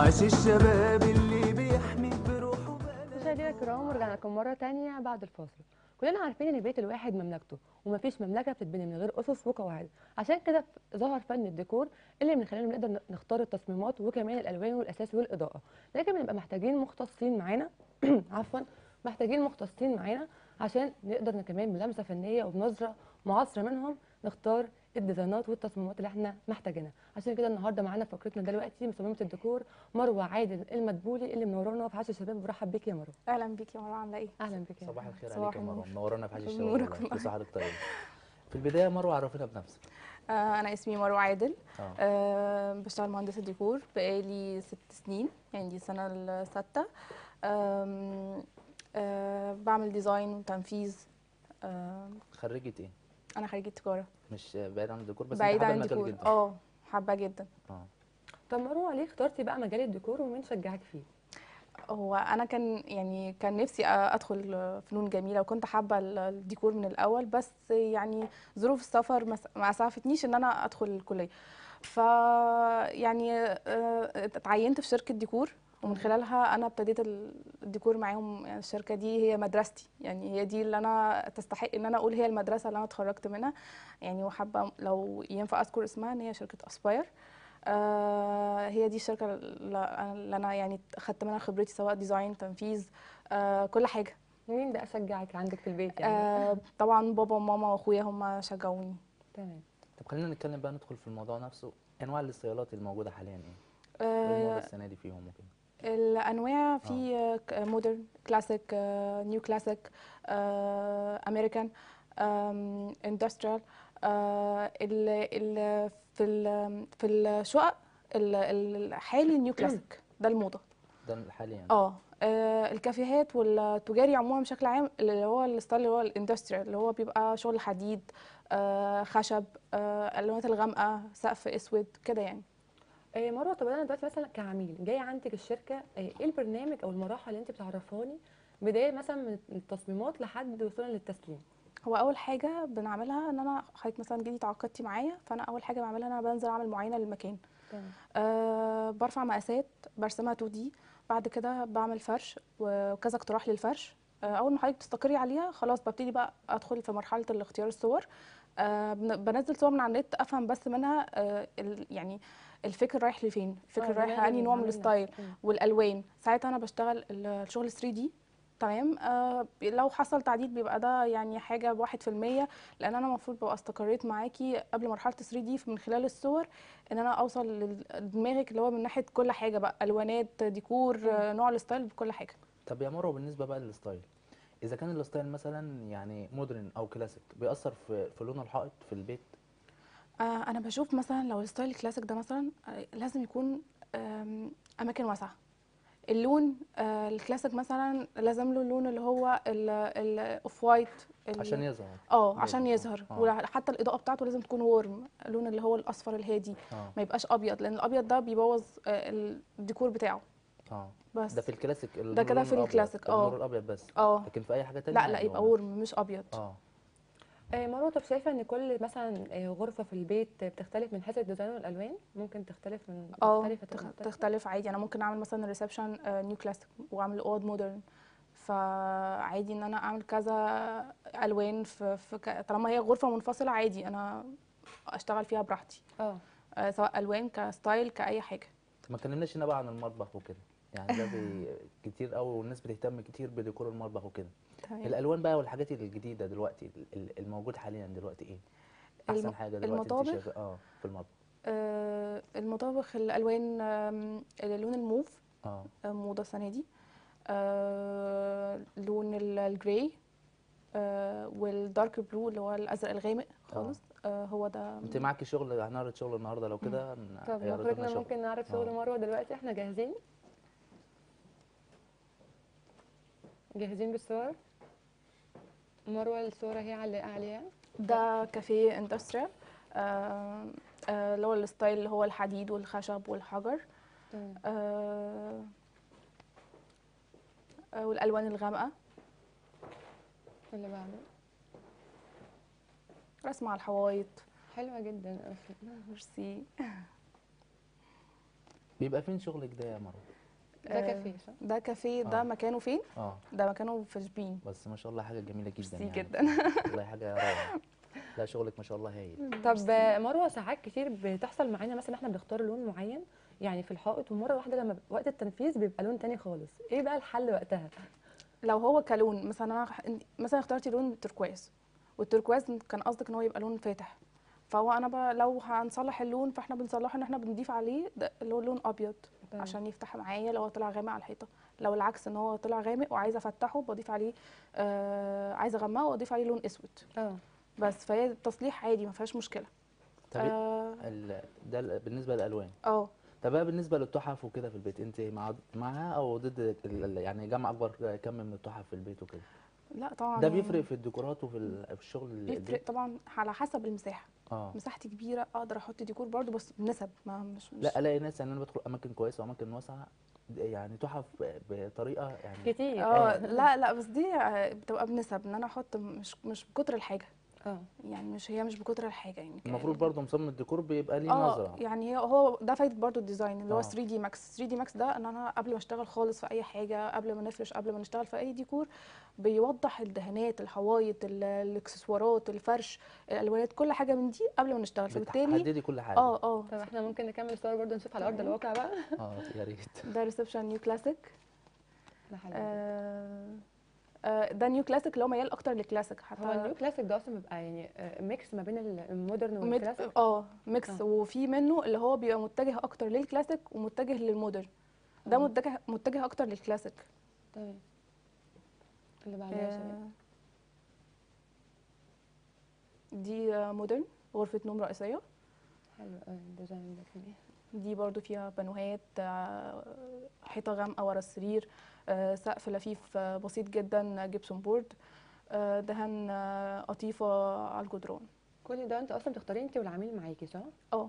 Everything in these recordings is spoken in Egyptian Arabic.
عاش الشباب اللي بيحمي بروحه بلد مشاهدينا الكرام ورجعنا لكم مرة تانية بعد الفاصل كلنا عارفين ان بيت الواحد مملكته ومفيش مملكة بتتبني من غير أسس وقواعد عشان كده ف- ظهر فن الديكور اللي من خلاله بنقدر ن- نختار التصميمات وكمان الألوان والأساس والإضاءة لكن بنبقى محتاجين مختصين معانا عفوا محتاجين مختصين معانا عشان نقدر كمان بلمسة فنية وبنظرة معاصرة منهم نختار الديزاينات والتصميمات اللي احنا محتاجينها عشان كده النهارده معانا في فقرتنا دلوقتي مصممه الديكور مروه عادل المدبولي اللي منورانا في عش الشباب برحب بيك يا مروه اهلا بيكي يا مروه عامله ايه اهلا بك يا صباح مروة. الخير صباح عليك يا مروه النور. منورانا في حاجه الشباب بنورك والله والله. كل حضرتك طيب في البدايه مروه عرفينا بنفسك آه انا اسمي مروه عادل اه آه بشتغل مهندسه ديكور بقالي ست سنين يعني دي السنه السادسه آم، آه بعمل ديزاين وتنفيذ آه خريجه ايه انا خريجه تجاره مش بعيد عن الديكور بس بعيد انت حابه عن المجال الديكور جدا اه حابه جدا اه طب مروه ليه اخترتي بقى مجال الديكور ومين شجعك فيه هو انا كان يعني كان نفسي ادخل فنون جميله وكنت حابه ال- الديكور من الاول بس يعني ظروف السفر ما س- ما اسعفتنيش ان انا ادخل الكليه ف يعني آه، اتعينت في شركه ديكور ومن خلالها انا ابتديت ال- الديكور معاهم يعني الشركه دي هي مدرستي يعني هي دي اللي انا تستحق ان انا اقول هي المدرسه اللي انا اتخرجت منها يعني وحابه لو ينفع اذكر اسمها ان هي شركه اسباير آه هي دي الشركه اللي اللي انا يعني خدت منها خبرتي سواء ديزاين تنفيذ آه كل حاجه مين بقى شجعك عندك في البيت يعني آه طبعا بابا وماما واخويا هم شجعوني تمام طب خلينا نتكلم بقى ندخل في الموضوع نفسه انواع الاستايلات الموجوده حاليا ايه وايه الموضه آه السنه دي فيهم وكده الانواع في آه. مودرن كلاسيك نيو كلاسيك امريكان اندستريال في ال في الشقق ال- الحالي نيو كلاسيك ده الموضه ده حاليا اه آه، الكافيهات والتجاري عموما بشكل عام اللي هو الستايل اللي هو الاندستريال اللي هو بيبقى شغل حديد آه، خشب آه، الوانات الغامقه سقف اسود كده يعني إيه مروه طب انا دلوقتي مثلا كعميل جايه عندك الشركه ايه إيه البرنامج او المراحل اللي انت بتعرفاني بدايه مثلا من التصميمات لحد وصولا للتسليم هو اول حاجه بنعملها ان انا حضرتك مثلا جيتي تعاقدتي معايا فانا اول حاجه بعملها ان انا بنزل اعمل معاينه للمكان تمام أه برفع مقاسات برسمها 2 دي بعد كده بعمل فرش وكذا اقتراح للفرش أه اول ما حضرتك تستقري عليها خلاص ببتدي بقى ادخل في مرحله الاختيار الصور أه بن- بنزل صور من على النت افهم بس منها أه ال- يعني الفكر رايح لفين الفكر آه، رايح دماغ لاني نوع من العميل الستايل نفسه. مم. والالوان ساعتها انا بشتغل ال- الشغل 3 دي تمام آه لو حصل تعديل بيبقى ده يعني حاجه بواحد في المية لان انا المفروض ببقى استقريت معاكي قبل مرحله 3 دي من خلال الصور ان انا اوصل لل- لدماغك اللي هو من ناحيه كل حاجه بقى الوانات ديكور آه نوع الستايل بكل حاجه طب يا مروه بالنسبه بقى للستايل اذا كان الستايل مثلا يعني مودرن او كلاسيك بيأثر في في لون الحائط في البيت آه انا بشوف مثلا لو الستايل الكلاسيك ده مثلا آه لازم يكون آم، اماكن واسعه اللون آه الكلاسيك مثلا لازم له اللون اللي هو الاوف وايت عشان يظهر اه عشان لازم. يظهر آه. وحتى الاضاءه بتاعته لازم تكون وورم اللون اللي هو الاصفر الهادي اه ما يبقاش ابيض لان الابيض ده بيبوظ آه، الديكور بتاعه اه بس ده في الكلاسيك ده النور كده في الأبيض، الكلاسيك، اه. النور الابيض بس اه لكن في اي حاجه تانية لا لا عادي يبقى هو- وورم مش ابيض اه إيه مروه طب شايفه ان كل مثلا إيه غرفه في البيت بتختلف من حيث الديزاين والالوان ممكن تختلف من اه مختلفه تبقى تخ- مختلفة؟ تختلف عادي انا ممكن اعمل مثلا ريسبشن نيو كلاسيك واعمل اوض مودرن فعادي ان انا اعمل كذا الوان في, في ك... طالما هي غرفه منفصله عادي انا اشتغل فيها براحتي اه آه، سواء الوان كستايل كاي حاجه طب ما اتكلمناش هنا بقى عن المطبخ وكده يعني ده بي... كتير قوي والناس بتهتم كتير بديكور المطبخ وكده تمام الالوان بقى والحاجات الجديده دلوقتي ال- ال- الموجود حاليا دلوقتي ايه احسن الم- حاجه دلوقتي انت المطابخ؟ شايفة- اه في المطبخ آه، المطابخ الالوان آم، اللون الموف اه آه، موضه السنه دي آه، لون ال- الجراي آه، والدارك بلو اللي هو الازرق الغامق خالص آه، هو ده انت معاكي شغل هنعرض شغل النهارده لو كده ن- طب هيعرضوا لنا مخرجنا شغل. ممكن نعرض شغل آه. مروه دلوقتي احنا جاهزين جاهزين بالصور مروه الصوره هي علقه عليها ده كافيه اندستريال آه، آه، اللي هو الستايل اللي هو الحديد والخشب والحجر تمام آه، آه، والالوان الغامقه اللي بعده رسم على الحوايط حلوه جدا اصلا ميرسي بيبقى فين شغلك ده يا مروه ده آه، كافيه صح؟ ده كافيه ده آه. مكانه فين اه ده مكانه في شبين بس ما شاء الله حاجه جميله جدا ميرسي يعني جدا والله حاجه روعه لا شغلك ما شاء الله هايل طب آه، مروه ساعات كتير بتحصل معانا مثلا احنا بنختار لون معين يعني في الحائط ومره واحده لما ب- وقت التنفيذ بيبقى لون تاني خالص ايه بقى الحل وقتها لو هو كلون مثلا انا مثلا اخترتي لون تركواز والتركواز كان قصدك ان هو يبقى لون فاتح فهو انا بقى لو هنصلح اللون فاحنا بنصلحه ان احنا بنضيف عليه ده اللي هو لون ابيض تمام. عشان يفتح معايا لو هو طلع غامق على الحيطه لو العكس ان هو طلع غامق وعايزه افتحه بضيف عليه آه عايزه اغمقه واضيف عليه لون اسود اه بس فهي التصليح عادي ما فيهاش مشكله طب اه ال- ده ال- بالنسبه للالوان آه. طب بقى بالنسبه للتحف وكده في البيت انت مع معاها او ضد ال- ال- يعني جمع اكبر كم من التحف في البيت وكده لا طبعا ده بيفرق في الديكورات وفي ال- في الشغل ال- بيفرق البيت طبعا على حسب المساحه اه مساحتي كبيره اقدر احط ديكور برضو بس بنسب ما مش, مش لا الاقي ناس يعني انا بدخل اماكن كويسه واماكن واسعه د- يعني تحف ب- بطريقه يعني كتير اه لا لا بس دي آه، بتبقى بنسب ان انا احط مش مش بكتر الحاجه اه يعني مش هي مش بكتر الحاجه يعني ك- المفروض برضه مصمم الديكور بيبقى ليه اه نظره يعني هي- هو ده فايده برضو الديزاين اللي هو آه. 3 دي ماكس 3 دي ماكس ده ان انا قبل ما اشتغل خالص في اي حاجه قبل ما نفرش قبل ما نشتغل في اي ديكور بيوضح الدهانات الحوايط ال- الاكسسوارات الفرش الالوانات كل حاجه من دي قبل ما نشتغل فبالتالي بتحددي كل حاجه اه اه طب احنا ممكن نكمل صور برضو نشوف على ارض الواقع بقى اه يا ريت ده ريسبشن نيو كلاسيك ده حلو جدا. آه آه ده نيو كلاسيك اللي هو ميال اكتر للكلاسيك حتى هو النيو كلاسيك ده اصلا بيبقى يعني آه، ميكس ما بين المودرن ميد- والكلاسيك اه ميكس آه. وفي منه اللي هو بيبقى متجه اكتر للكلاسيك ومتجه للمودرن ده آه. متجه متجه اكتر للكلاسيك تمام اللي بعدها يا شباب آه، دي آه، مودرن غرفة نوم رئيسية حلو قوي الديزاين ده كمان دي برضو فيها بانوهات آه، حيطة غامقة ورا السرير آه، سقف لفيف آه، بسيط جدا جبسون بورد آه، دهان آه، قطيفة على الجدران كل ده انت اصلا بتختاريه انت والعميل معاكي صح؟ اه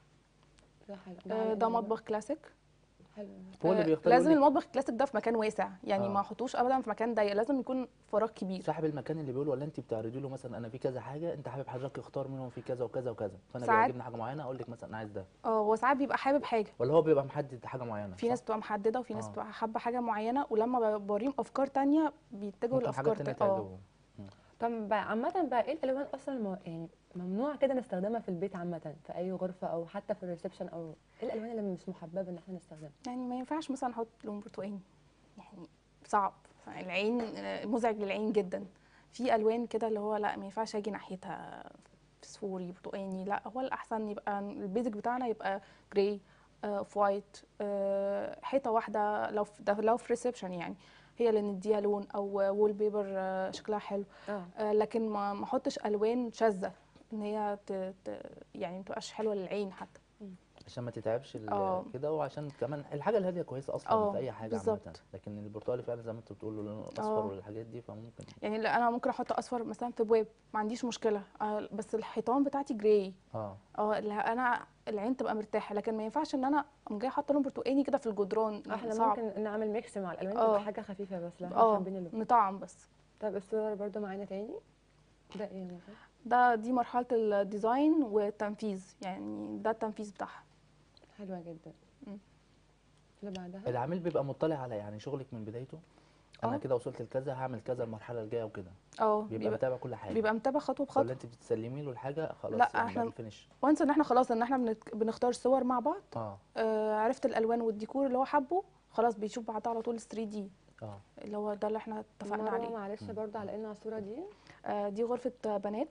ده حلو آه، على ده إيه مطبخ كلاسيك حلو هو اللي آه، بيختار لازم يقول لك المطبخ الكلاسيك ده في مكان واسع يعني آه. ما احطوش ابدا في مكان ضيق لازم يكون فراغ كبير صاحب المكان اللي بيقول ولا انت بتعرضي له مثلا انا في كذا حاجه انت حابب حضرتك اختار منهم في كذا وكذا وكذا فانا ساعات- بيعجبني حاجه معينه اقول لك مثلا انا عايز ده اه هو ساعات بيبقى حابب حاجه ولا هو بيبقى محدد حاجه معينه في صح؟ ناس بتبقى محدده وفي ناس آه. بتبقى حابه حاجه معينه ولما بوريهم افكار تانية بيتجهوا ممكن حاجات لافكار تانية تا- اه تعجبهم طب بقى عامة بقى ايه الالوان اصلا الم... يعني ممنوع كده نستخدمها في البيت عامة في اي غرفة او حتى في الريسبشن او ايه الالوان اللي مش محببة ان احنا نستخدمها؟ يعني ما ينفعش مثلا احط لون برتقاني يعني صعب العين آه، مزعج للعين جدا في الوان كده اللي هو لا ما ينفعش اجي ناحيتها فسفوري برتقاني لا هو الاحسن يبقى البيزك بتاعنا يبقى جراي اوف وايت حيطه واحده لو في ده لو في ريسبشن يعني هي اللي نديها لون او وول بيبر شكلها حلو اه آه، لكن ما ما احطش الوان شاذه ان هي ت... ت... يعني ما تبقاش حلوه للعين حتى عشان ما تتعبش ال- اه. كده وعشان كمان الحاجه الهاديه كويسه اصلا اه، في اي حاجه عامه بالظبط. لكن البرتقالي فعلا زي ما انت بتقول لونه اصفر اه. والحاجات دي فممكن يعني لا انا ممكن احط اصفر مثلا في بواب ما عنديش مشكله آه، بس الحيطان بتاعتي جراي اه اه اللي انا العين تبقى مرتاحه لكن ما ينفعش ان انا اقوم جايه حاطه لون برتقاني كده في الجدران احنا صعب ممكن نعمل ميكس مع الالوان اه. تبقى حاجة خفيفة بس لو احنا اه حابين اللون نطعم بس طب الصور برضو معانا تاني ده ايه مثلا؟ ده دي مرحله الديزاين والتنفيذ يعني ده التنفيذ بتاعها حلوة جدا مم. اللي بعدها العميل بيبقى مطلع على يعني شغلك من بدايته انا اه. كده وصلت لكذا هعمل كذا المرحله الجايه وكده اه بيبقى بيبقى, متابع كل حاجه بيبقى متابع خطوه بخطوه ولا انت بتسلمي له الحاجه خلاص لا، يعني احنا- بعد الفينش وانس ان احنا خلاص ان احنا بنت- بنختار صور مع بعض اه آه عرفت الالوان والديكور اللي هو حبه خلاص بيشوف بعدها على طول 3 دي اه اللي هو ده اللي احنا اتفقنا مروة عليه معلش برضو على ان الصورة دي آه دي غرفة بنات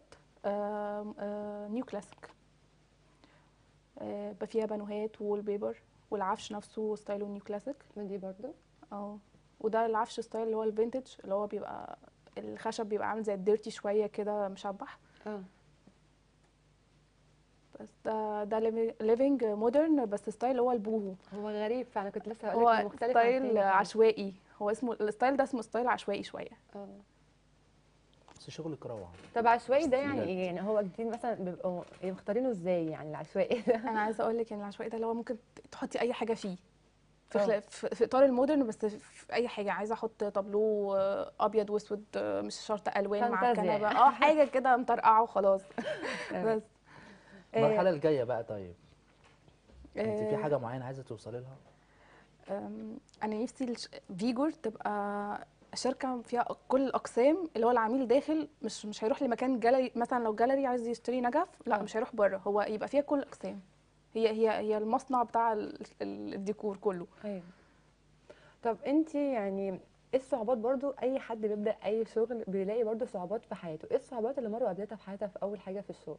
آه آه نيو كلاسيك آه بقى فيها بانوهات وول بيبر والعفش نفسه ستايله نيو كلاسيك دي برضو اه وده العفش ستايل اللي هو الفينتج اللي هو بيبقى الخشب بيبقى عامل زي الديرتي شوية كده مشبح اه بس ده ده ليفينج مودرن بس ستايل اللي هو البوهو هو غريب فعلا كنت لسه هقول هو لك مختلف عن التاني ستايل خالص. عشوائي هو اسمه الستايل ده اسمه ستايل عشوائي شوية اه بس شغلك روعه طب عشوائي ده يعني بجد. ايه يعني هو جديد مثلا بيبقوا إيه مختارينه ازاي يعني العشوائي ده انا عايزه اقول لك ان العشوائي ده اللي هو ممكن تحطي اي حاجه فيه في, اه. خلا- في, في اطار المودرن بس في اي حاجه عايزه احط طابلو آه، ابيض واسود آه، مش شرط الوان مع فانتازيا. الكنبه اه حاجه كده مطرقعه وخلاص بس إيه، المرحله الجايه بقى طيب انت في آه، حاجه معينه عايزه توصلي لها أم، انا نفسي الش- فيجور تبقى شركه فيها كل الاقسام اللي هو العميل داخل مش مش هيروح لمكان جاليري مثلا لو جاليري عايز يشتري نجف لا آه. مش هيروح بره هو يبقى فيها كل الاقسام هي هي هي المصنع بتاع ال- ال- الديكور كله ايوه طب انت يعني ايه الصعوبات برضو اي حد بيبدا اي شغل بيلاقي برضو صعوبات في حياته ايه الصعوبات اللي مروه قابلتها في حياتها في اول حاجه في الشغل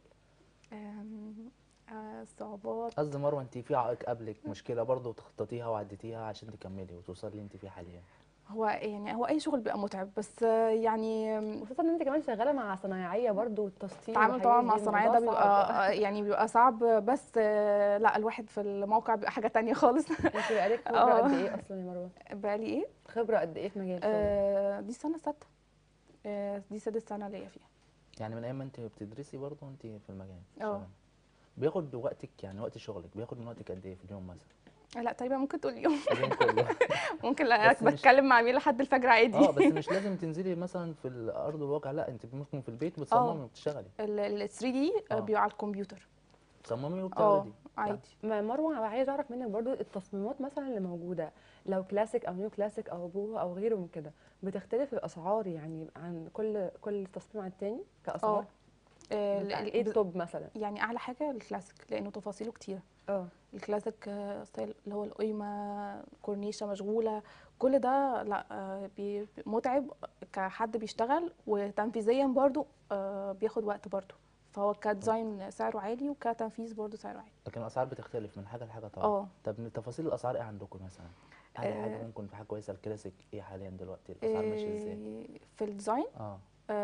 أم، آه، صعوبات قصدي مروه انت في عائق قبلك مشكله برضو تخططيها وعديتيها عشان تكملي وتوصلي اللي انت فيه حاليا هو يعني هو اي شغل بيبقى متعب بس آه، يعني أم، خصوصا ان انت كمان شغاله مع صنايعيه برضو والتسطير التعامل والحاجات طبعا دي، مع الصناعيه ده الموضوع صعب. بيبقى آه، يعني بيبقى صعب بس آه، لا الواحد في الموقع بيبقى حاجه تانية خالص انت بقالك خبره اه. قد ايه اصلا يا مروه بقالي ايه خبره قد ايه في مجال الشغل آه، دي سنه سته آه، دي سادس سنه ليا فيها يعني من ايام ما انت بتدرسي برضو انت في المجال اه. شغالة. بياخد وقتك يعني وقت شغلك بياخد من وقتك قد ايه في اليوم مثلا آه، لا تقريبا ممكن تقول يوم اليوم كله ممكن لا بس مش- بتكلم مع عميل لحد الفجر عادي اه بس مش لازم تنزلي مثلا في الارض الواقع لا انت ممكن في البيت بتصممي وبتشتغلي ال 3 دي اه. بيبقى على الكمبيوتر تصممي اه وبتعرضي عادي ما مروه عايز اعرف منك برضو التصميمات مثلا اللي موجوده لو كلاسيك او نيو كلاسيك او بوهو او غيره من كده بتختلف الاسعار يعني عن كل كل تصميم عن التاني كاسعار اه آه، بتاع ال- ايه ب- التوب مثلا يعني اعلى حاجه الكلاسيك لانه تفاصيله كتيره اه الكلاسيك آه، ستايل اللي هو القيمه كورنيشه مشغوله كل ده لا آه، بي- متعب كحد بيشتغل وتنفيذيا برضو آه، بياخد وقت برضو فهو كديزاين سعره عالي وكتنفيذ برضو سعره عالي لكن الاسعار بتختلف من حاجه لحاجه طبعا اه طب من تفاصيل الاسعار ايه عندكم مثلا اعلى حاجه آه. ممكن في حاجه كويسه الكلاسيك ايه حاليا دلوقتي الاسعار ماشيه ازاي آه، في الديزاين اه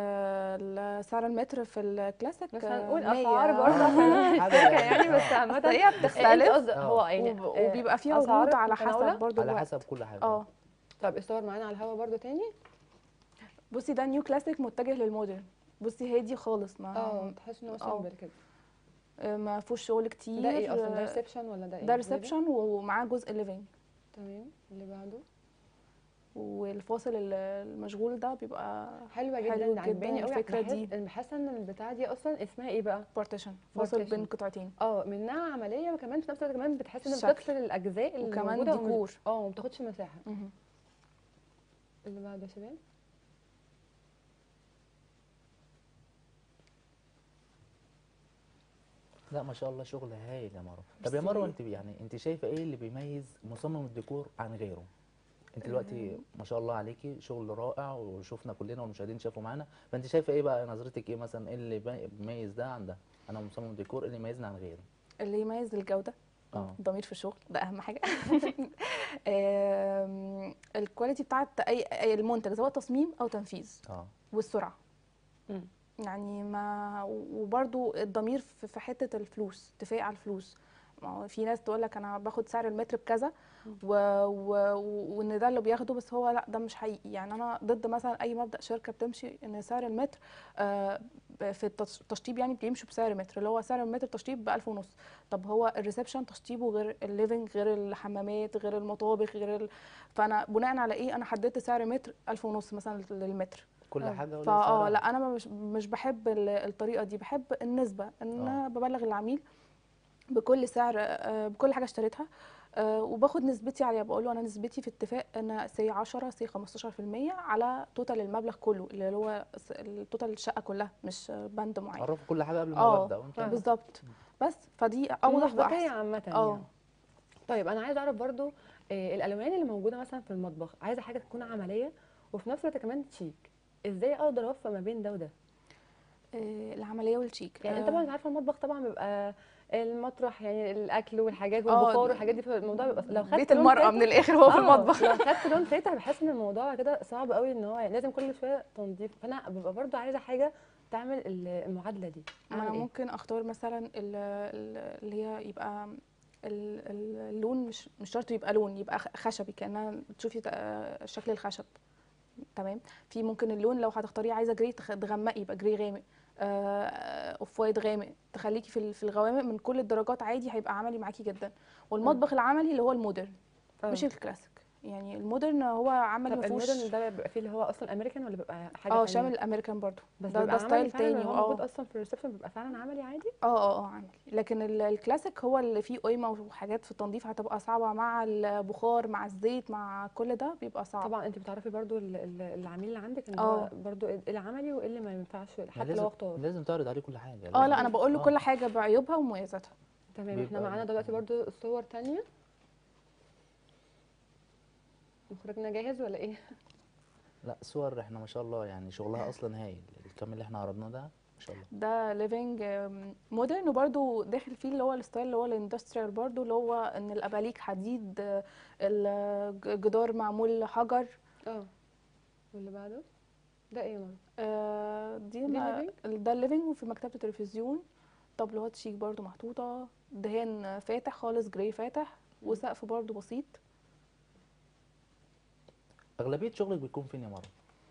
آه، سعر المتر في الكلاسيك مش آه، هنقول 100. اسعار برضه آه. عشان حاجة الشركه يعني. يعني بس آه. عامه هي انت بتختلف قصدك هو آه. يعني وب- آه، وبيبقى فيها أسعار عروض على متناولة؟ حسب برضو على الوقت حسب كل حاجه اه طب الصور معانا على الهوا برضو تاني بصي ده نيو كلاسيك متجه للمودرن بصي هادي خالص ما اه تحس ان هو آه. سيمبل كده آه، ما فيهوش شغل كتير ده ايه اصلا ده آه، ريسبشن ولا ده ايه ده ريسبشن ومعاه جزء ليفينج تمام اللي بعده والفاصل ال- المشغول ده بيبقى حلوه جدا حلو ده عجباني جدا قوي الفكرة بحس- دي. انا بحاسه ان البتاعه دي اصلا اسمها ايه بقى بارتيشن فاصل Partition. بين قطعتين اه منها عمليه وكمان في نفس الوقت كمان بتحس ان شكل. بتفصل الاجزاء اللي وكمان موجودة ومش- ديكور. اه وما بتاخدش مساحه مهم. اللي بعده يا شباب لا ما شاء الله شغل هايل يا مروه طب يا مروه انت يعني انت شايفه ايه اللي بيميز مصمم الديكور عن غيره انت دلوقتي ما شاء الله عليكي شغل رائع وشفنا كلنا والمشاهدين شافوا معانا فانت شايفه ايه بقى نظرتك ايه مثلا ايه اللي بي- بيميز ده عن ده انا مصمم ديكور إيه اللي يميزنا عن غيره اللي يميز الجوده اه الضمير في الشغل ده اهم حاجه آم، الكواليتي بتاعت اي أي المنتج سواء تصميم او تنفيذ اه والسرعه مم. يعني ما وبرضو الضمير في في حته الفلوس اتفاق على الفلوس ما هو في ناس تقول لك انا باخد سعر المتر بكذا و... و... وان ده اللي بياخده بس هو لا ده مش حقيقي يعني انا ضد مثلا اي مبدا شركه بتمشي ان سعر المتر آه، في التش- التشطيب يعني بيمشوا بسعر متر اللي هو سعر المتر تشطيب ب 1000 ونص طب هو الريسبشن تشطيبه غير الليفنج غير الحمامات غير المطابخ غير ال... فانا بناء على ايه انا حددت سعر متر 1000 ونص مثلا للمتر كل آه. حاجه ولها فاه سعرها. لا انا مش مش بحب ال- الطريقه دي بحب النسبه ان آه. انا ببلغ العميل بكل سعر آه، بكل حاجه اشتريتها آه، وباخد نسبتي عليها بقول له انا نسبتي في اتفاق انا سي 10 سي 15% على توتال المبلغ كله اللي هو س- التوتال الشقه كلها مش بند معين عرفوا كل حاجه قبل ما اه نبدا وانت بالظبط بس فدي اوضح مسبقية واحسن عامه اه يعني طيب انا عايزه اعرف برضو آه، الالوان اللي موجوده مثلا في المطبخ عايزه حاجه تكون عمليه وفي نفس الوقت كمان شيك ازاي اقدر اوفق ما بين ده وده آه، العمليه والشيك يعني انت آه، طبعا انت عارفه المطبخ طبعا بيبقى المطرح يعني الاكل والحاجات اه، والبخار والحاجات دي فالموضوع بيبقى لو خدت بيت لون المرأة فاتح- من الآخر هو في اه، المطبخ لو خدت لون فاتح بحس ان الموضوع كده صعب قوي ان هو يعني لازم كل شويه تنظيف فانا ببقى برضو عايزه حاجه تعمل ال- المعادله دي انا اعمل ايه ممكن اختار مثلا ال- ال- اللي هي يبقى ال- ال- اللون مش مش شرط يبقى لون يبقى خ- خشبي كانها بتشوفي ت- شكل الخشب تمام في ممكن اللون لو هتختاريه عايزه جري تخ- تغمقي يبقى جري غامق آه، اوف وايت غامق تخليكي في ال- في الغوامق من كل الدرجات عادي هيبقى عملي معاكي جدا والمطبخ العملي اللي هو المودرن اه. مش الكلاسيك يعني المودرن هو عمل طب ما فيهوش المودرن ده بيبقى فيه اللي هو اصلا امريكان ولا بيبقى حاجه اه تانية؟ شامل الامريكان برضو بس ده بيبقى ده عملي ستايل فعلا تاني اللي هو موجود اه اصلا في الريسبشن بيبقى فعلا عملي عادي اه اه اه عملي لكن ال- الكلاسيك هو اللي فيه قيمه وحاجات في التنظيف هتبقى صعبه مع البخار مع الزيت مع كل ده بيبقى صعب طبعا انت بتعرفي برضو ال- ال- العميل اللي عندك ان اه. هو برضو ايه العملي وايه اللي ما ينفعش ما حتى لو لازم اختار لازم تعرض عليه كل حاجه اه لازم- لا انا بقول له آه. كل حاجه بعيوبها ومميزاتها تمام احنا بيبقى- معانا دلوقتي برضو صور تانية مخرجنا جاهز ولا ايه لا صور احنا ما شاء الله يعني شغلها اصلا هايل الكم اللي احنا عرضناه ده ما شاء الله ده ليفنج مودرن وبرده داخل فيه اللي هو الستايل اللي هو الاندستريال برضو اللي هو ان الاباليك حديد آه، الجدار معمول حجر اه واللي بعده ده ايه يا مروه آه، دي دي ما- living؟ ده الليفنج وفي مكتبة التلفزيون طابلوهات شيك برضو محطوطة دهان فاتح خالص جراي فاتح وسقف برضو بسيط اغلبيه شغلك بيكون فين يا مروه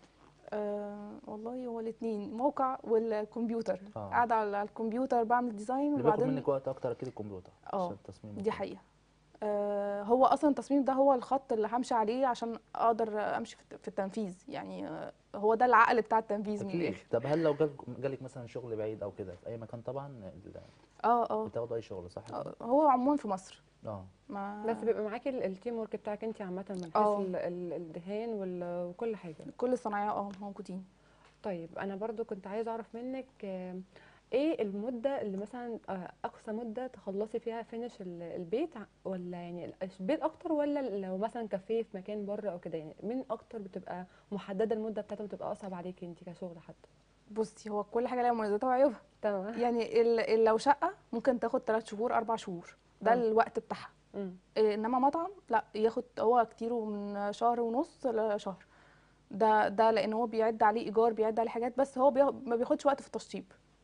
آه والله هو الاتنين موقع والكمبيوتر آه. قاعدة على الكمبيوتر بعمل ديزاين اللي بياخد وبعدين منك وقت اكتر اكيد الكمبيوتر اه، عشان التصميم دي وكده. حقيقة آه هو اصلا التصميم ده هو الخط اللي همشي عليه عشان اقدر امشي في الت- في التنفيذ يعني آه، هو ده العقل بتاع التنفيذ من اكيد الاخر طب هل لو جالك جالك مثلا شغل بعيد او كده في اي مكان طبعا ال- اه اه بتاخدوا اي شغل صح كده؟ آه، هو عموما في مصر اه ما بس بيبقى معاكي ال- التيم ورك بتاعك انت عامه من حيث اه. ال- ال- الدهان وال- وكل حاجه كل الصنايعية اه موجودين طيب انا برضو كنت عايزه اعرف منك آم، ايه المده اللي مثلا آه، اقصى مده تخلصي فيها فينش ال- البيت ع- ولا يعني البيت اكتر ولا لو مثلا كافيه في مكان بره او كده يعني مين اكتر بتبقى محدده المده بتاعتها بتبقى اصعب عليكي انت كشغل حتى بصي هو كل حاجة ليها مميزاتها وعيوبها تمام يعني ال- ال- لو شقة ممكن تاخد 3 شهور 4 شهور ده اه. الوقت بتاعها مم. إيه، انما مطعم لا ياخد هو كتيره من شهر ونص لشهر ده ده لان هو بيعد عليه ايجار بيعد عليه حاجات بس هو بياخد ما بياخدش وقت في التشطيب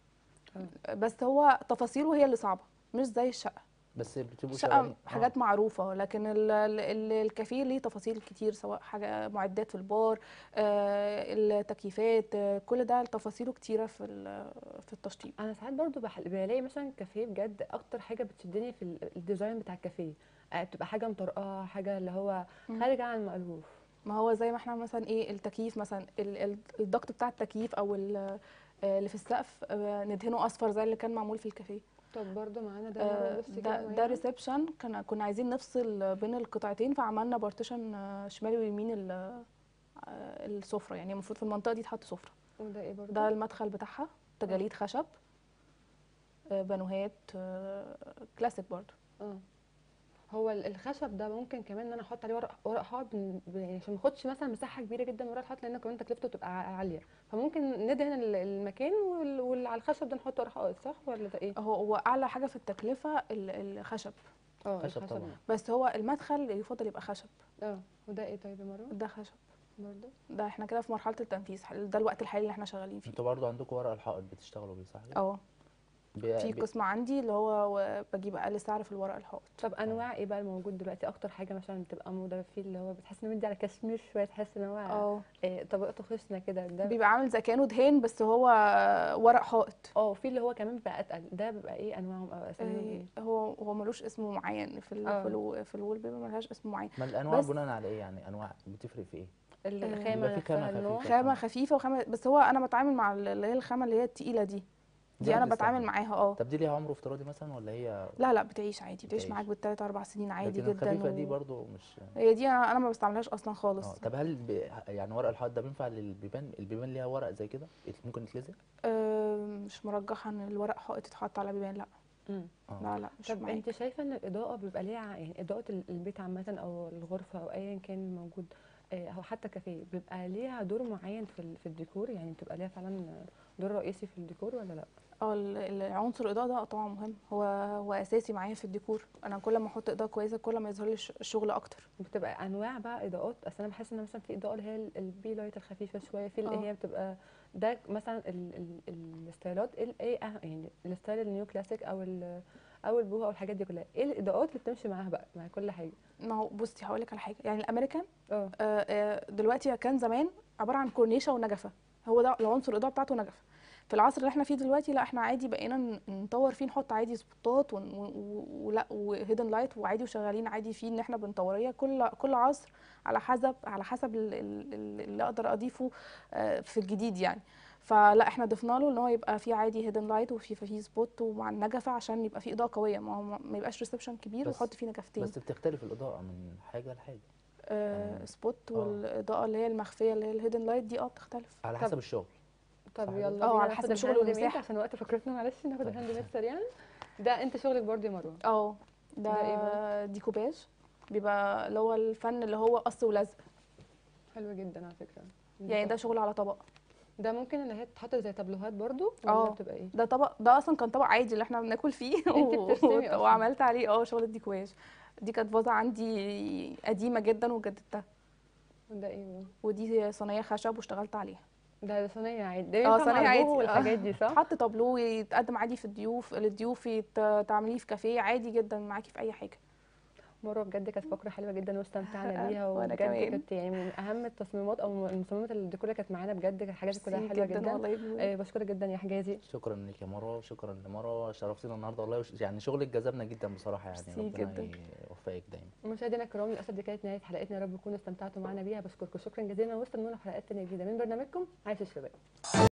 بس هو تفاصيله هي اللي صعبه مش زي الشقه بس بتبقوا الشقه شغالين حاجات معروفه لكن ال- ال- ال- الكافيه ليه تفاصيل كتير سواء حاجه معدات في البار آه، التكييفات آه، كل ده تفاصيله كتيره في ال- في التشطيب انا ساعات برضو بح- بلاقي مثلا كافيه بجد اكتر حاجه بتشدني في ال- الديزاين بتاع الكافيه آه، بتبقى حاجه مطرقه حاجه اللي هو مم. خارج عن المألوف ما هو زي ما احنا مثلا ايه التكييف مثلا ال- ال- الضغط بتاع التكييف او ال- آه، اللي في السقف آه، ندهنه اصفر زي اللي كان معمول في الكافيه طب برضو معانا ده آه، مرة بصي ده كده ده معايا. ريسبشن كنا كنا عايزين نفصل بين القطعتين فعملنا بارتيشن آه، شمال ويمين ال- آه، السفره يعني المفروض في المنطقه دي تحط سفره وده ايه برضو ده المدخل بتاعها تجاليد خشب آه، بانوهات آه، كلاسيك برضو اه هو ال- الخشب ده ممكن كمان ان انا احط عليه ورق ورق حائط بن- ب- يعني عشان ما ياخدش مثلا مساحه كبيره جدا من ورق الحائط لان كمان تكلفته بتبقى ع- عاليه فممكن ندهن ال- المكان وال- واللي على الخشب ده نحط ورق حائط صح ولا ده ايه؟ هو هو اعلى حاجه في التكلفه ال- الخشب اه خشب الخشب طبعا. بس هو المدخل يفضل يبقى خشب اه وده ايه طيب يا مروه؟ ده خشب برضو ده احنا كده في مرحله التنفيذ ده الوقت الحالي اللي احنا شغالين فيه انتوا برضو عندكم ورق الحائط بتشتغلوا بيه صح كده؟ اه بي- في بي- قسم عندي اللي هو و- بجيب اقل سعر في الورق الحائط طب انواع ايه بقى الموجود دلوقتي اكتر حاجه مثلا بتبقى موضه فيه اللي هو بتحس انه مدي على كشمير شويه تحس ان هو اه آه، طبقته خشنه كده ده بيبقى عامل زي كانه دهان بس هو ورق حائط اه في اللي هو كمان بيبقى اتقل ده بيبقى ايه انواعهم او اساميهم إيه، ايه؟ هو هو ملوش اسم معين في ال اه. في الو في الوول بيبر ملهاش اسم معين ما الانواع بس- بناء على ايه يعني انواع بتفرق في ايه؟ الخامه بيبقى في خامة نفسها النوع خفيفة. خامه خفيفه وخامه بس هو انا بتعامل مع ال- اللي هي الخامه اللي هي التقيله دي دي انا عند بتعامل السهل. معاها اه طب دي ليها عمر افتراضي مثلا ولا هي لا لا بتعيش عادي بتعيش بتعيش. معاك بالثلاث اربع سنين عادي لكن جدا الخفيفه دي و- برضو مش هي دي انا انا ما بستعملهاش اصلا خالص اه طب هل ب... يعني ورق الحائط ده بينفع للبيبان البيبان ليها ورق زي كده يت- ممكن يتلزق أه مش مرجحه ان الورق حائط يتحط على بيبان لا مم. اه لا لا مش طب معاك انت شايفه ان الاضاءه بيبقى ليها يعني اضاءه ال- البيت عامه او الغرفه او ايا كان موجود آه، او حتى كافيه بيبقى ليها دور معين في ال- في الديكور يعني بتبقى ليها فعلا دور رئيسي في الديكور ولا لا اه ال- ال- العنصر الاضاءه ده طبعا مهم هو هو اساسي معايا في الديكور انا كل ما احط اضاءه كويسه كل ما يظهر لي الش- الشغل اكتر بتبقى انواع بقى اضاءات اصل انا بحس ان مثلا في اضاءه اللي هي ال- البي لايت الخفيفه شويه في اللي اه. هي بتبقى ده مثلا ال- ال- الستايلات ال- ايه أه- يعني الستايل النيو كلاسيك او ال- او البوهه او الحاجات دي كلها ايه الاضاءات اللي بتمشي معاها بقى مع كل حاجه ما هو بصي هقول لك على حاجه يعني الامريكان اه آه، آه، دلوقتي كان زمان عباره عن كورنيشه ونجفه هو ده العنصر الاضاءه بتاعته نجفه في العصر اللي احنا فيه دلوقتي لا احنا عادي بقينا ن- نطور فيه نحط عادي سبوتات ون- و- و- ولا وهيدن لايت وعادي وشغالين عادي فيه ان احنا بنطوريه كل كل عصر على حسب على حسب ال- ال- ال- اللي اقدر اضيفه آه، في الجديد يعني فلا احنا ضفنا له ان هو يبقى فيه عادي هيدن لايت وفي فيه سبوت ومع النجفه عشان يبقى فيه اضاءه قويه ما هو ما ما يبقاش ريسبشن كبير بس- وحط فيه نجفتين بس بتختلف الاضاءه من حاجه لحاجه آه سبوت آه. والاضاءه اللي هي المخفيه اللي هي الهيدن لايت دي اه بتختلف على طب- حسب الشغل طب صح يلا كده؟ بينا اه، على ناخد حسب الشغل الهاند ميد والمساحة. عشان وقت فقرتنا معلش ناخد طيب. الهاند ميد سريعا ده انت شغلك برضه يا مروه اه ده, ده ايه بقى؟ ديكوباج بيبقى اللي هو الفن اللي هو قص ولزق حلو جدا على فكره يعني ده شغل على طبق ده ممكن اللي هي تتحط زي تابلوهات برضه ولا اه. بتبقى ايه ده طبق ده اصلا كان طبق عادي اللي احنا بناكل فيه انتي بترسمي اصلا. وعملت عليه اه شغل الديكواج دي كانت فازة عندي قديمة جدا وجددتها ده ايه بقى؟ ودي صينية خشب واشتغلت عليها ده صينيه عادي ده اه ينفع صينية مع عادي البوهو والحاجات دي صح حط طابلو يتقدم عادي في الضيوف للضيوف يت- تعمليه في كافيه عادي جدا معاكي في اي حاجة مروه بجد كانت فقره حلوه جدا واستمتعنا بيها وأنا وبجد كمان. كانت يعني من اهم التصميمات او المصممات الديكور اللي كانت معانا بجد كانت حاجات كلها ميرسي حلوه جدا والله يا بنور. آه، بشكرك جدا يا حجازي شكرا لك يا مروه شكرا لمروه شرفتينا النهارده والله وش- يعني شغلك جذبنا جدا بصراحه يعني ميرسي ربنا جدا. يوفقك دايما مشاهدينا الكرام للاسف دي كانت نهايه حلقتنا يا رب تكونوا استمتعتوا معنا بيها بشكركم شكرا جزيلا واستنونا في حلقات تانيه جديده من برنامجكم عايش الشباب